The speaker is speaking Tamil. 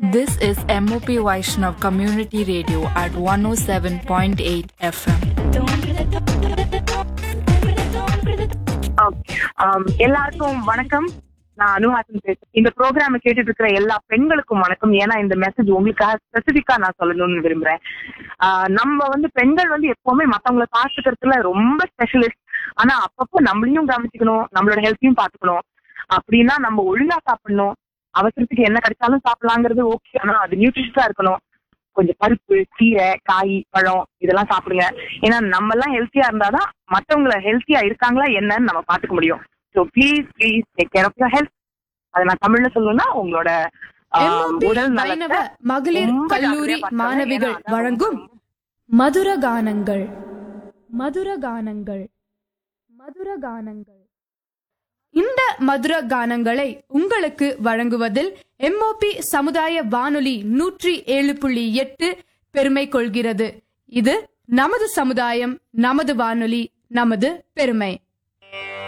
This is MOP Vaishnav Community Radio at 107.8 FM. ஆம், எல்லாருக்கும் வணக்கம் நான் அனுஹாசன் பேசுறேன் இந்த ப்ரோக்ராம் கேட்டுட்டு இருக்கிற எல்லா பெண்களுக்கும் வணக்கம் ஏன்னா இந்த மெசேஜ் உங்களுக்காக ஸ்பெசிபிக்கா நான் சொல்லணும்னு விரும்புறேன் ஆ, நம்ம வந்து பெண்கள் வந்து எப்பவுமே மத்தவங்கள பாத்துக்கிறதுல ரொம்ப ஸ்பெஷலிஸ்ட் ஆனா அப்பப்போ நம்மளையும் கவனிச்சுக்கணும் நம்மளோட ஹெல்த்தையும் பாத்துக்கணும் அப்படின்னா நம்ம ஒழுங்கா சாப்பிடணும் அவசரத்துக்கு என்ன கிடைச்சாலும் சாப்பிடலாங்கிறது ஓகே ஆனா அது நியூட்ரிஷஸா இருக்கணும் கொஞ்சம் பருப்பு கீரை காய் பழம் இதெல்லாம் சாப்பிடுங்க ஏன்னா நம்ம எல்லாம் ஹெல்த்தியா இருந்தாதான் மத்தவங்கள ஹெல்த்தியா இருக்காங்களா என்னன்னு நம்ம பாத்துக்க முடியும் so please please take care of your health அதை நான் தமிழ்ல சொல்லணும்னா உங்களோட ஆம், MOP உடல் வைணவ நலத்தை மகளிர் ரொம்ப கல்லூரி ஜாக்கிரதையா பார்த்துக்கணும். மாணவிகள் ஏன்னா அதான் வழங்கும் மதுர கானங்கள் மதுர கானங்கள் மதுர கானங்கள் இந்த மதுர கானங்களை உங்களுக்கு வழங்குவதில் எம்ஓபி சமுதாய வானொலி நூற்றி ஏழு புள்ளி எட்டு பெருமை கொள்கிறது இது நமது சமுதாயம் நமது வானொலி நமது பெருமை